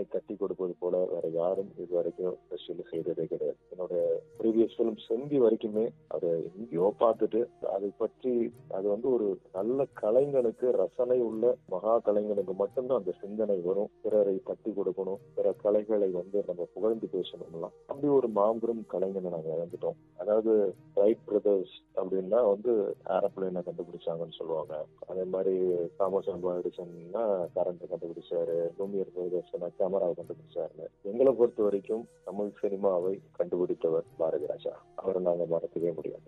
செங்கனை கட்டி கொடுப்பது போல வேற யாரும் இது வரைக்கும் இண்டஸ்ட்ரியில செய்ததே கிடையாது என்னோட ப்ரீவியஸ் ஃபிலிம் செந்தி வரைக்குமே அதை எங்கேயோ பார்த்துட்டு அதை பற்றி அது வந்து ஒரு நல்ல கலைஞனுக்கு ரசனை உள்ள மகா கலைஞனுக்கு மட்டும்தான் அந்த சிந்தனை வரும் பிறரை தட்டி கொடுக்கணும் பிற கலைகளை வந்து நம்ம புகழ்ந்து பேசணும்லாம் அப்படி ஒரு மாபெரும் கலைஞனை நாங்க இழந்துட்டோம் அதாவது ரைட் பிரதர்ஸ் அப்படின்னா வந்து ஏரோப்ளைனை கண்டுபிடிச்சாங்கன்னு சொல்லுவாங்க அதே மாதிரி தாமஸ் அல்வா எடிசன்னா கரண்ட் கண்டுபிடிச்சாரு லூமியர் பிரதர்ஸ்னா கேமராவை கண்டுபிடிச்சாருன்னு எங்களை பொறுத்த வரைக்கும் தமிழ் சினிமாவை கண்டுபிடித்தவர் பாரதி ராஜா அவரை நாங்க மறக்கவே முடியாது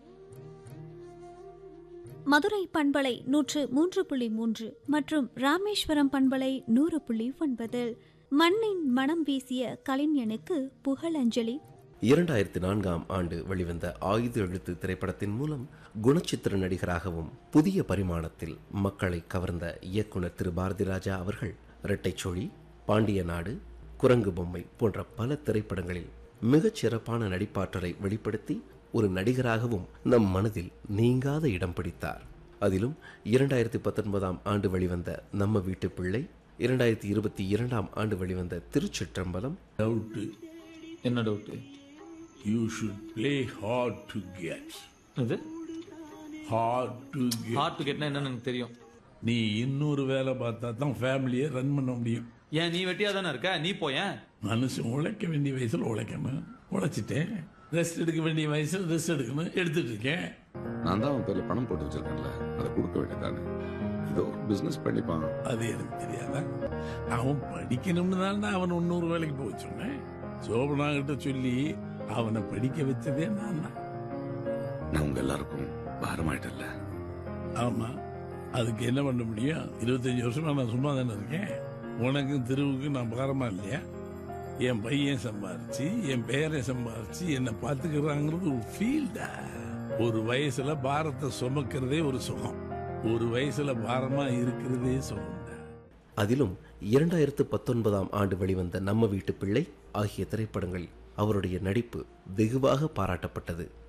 மதுரை பண்பலை நூற்று மூன்று புள்ளி மூன்று மற்றும் ராமேஸ்வரம் பண்பலை நூறு புள்ளி ஒன்பதில் மண்ணின் மனம் வீசிய கலைஞனுக்கு புகழஞ்சலி இரண்டாயிரத்தி நான்காம் ஆண்டு வெளிவந்த ஆயுத எழுத்து திரைப்படத்தின் மூலம் குணச்சித்திர நடிகராகவும் புதிய பரிமாணத்தில் மக்களை கவர்ந்த இயக்குனர் திரு பாரதி ராஜா அவர்கள் இரட்டைச்சொழி பாண்டிய நாடு குரங்கு பொம்மை போன்ற பல திரைப்படங்களில் மிகச் சிறப்பான நடிப்பாற்றலை வெளிப்படுத்தி ஒரு நடிகராகவும் நம் மனதில் நீங்காத இடம் பிடித்தார் அதிலும் இரண்டாயிரத்தி பத்தொன்பதாம் ஆண்டு வெளிவந்த நம்ம வீட்டு பிள்ளை இரண்டாயிரத்தி இருபத்தி இரண்டாம் ஆண்டு வெளிவந்த திருச்சிற்றம்பலம் டவுட்டு என்ன doubt you should play hard to get இது hard to get hard to கெட்னா என்னன்னு எனக்கு தெரியும் நீ இன்னொரு வேலை பார்த்தா தான் ஃபேமிலியை ரன் பண்ண முடியும் ஏன் நீ வெட்டியா தானே இருக்க நீ போயேன் மனுஷன் உழைக்க வேண்டிய வயசுல உழைக்கணும் உழைச்சிட்டேன் ரெஸ்ட் எடுக்க வேண்டிய வயசுல ரெஸ்ட் எடுக்கணும் எடுத்துட்டு இருக்கேன் நான் தான் அவன் பேர்ல பணம் போட்டு வச்சிருக்கேன்ல அதை கொடுக்க வேண்டியதானே ஏதோ பிசினஸ் பண்ணிப்பான் அது எனக்கு தெரியாதா அவன் படிக்கணும்னு தான் நான் அவன் இன்னொரு வேலைக்கு போக சொன்னேன் சோபனா கிட்ட சொல்லி அவனை படிக்க வச்சதே நான் தான் நான் உங்க எல்லாருக்கும் பாரமாயிட்டல ஆமா அதுக்கு என்ன பண்ண முடியும் இருபத்தஞ்சு வருஷமா நான் சும்மா தானே இருக்கேன் உனக்கும் திருவுக்கு நான் பாரமா இல்லையா என் பையன் சம்பாரிச்சு என் பேரை சம்பாரிச்சு என்னை பாத்துக்கிறாங்கிறது ஒரு ஃபீல்டா ஒரு வயசுல பாரத்தை சுமக்கிறதே ஒரு சுகம் ஒரு வயசுல பாரமா இருக்கிறதே சுகம்டா அதிலும் இரண்டாயிரத்து பத்தொன்பதாம் ஆண்டு வெளிவந்த நம்ம வீட்டு பிள்ளை ஆகிய திரைப்படங்களில் அவருடைய நடிப்பு வெகுவாக பாராட்டப்பட்டது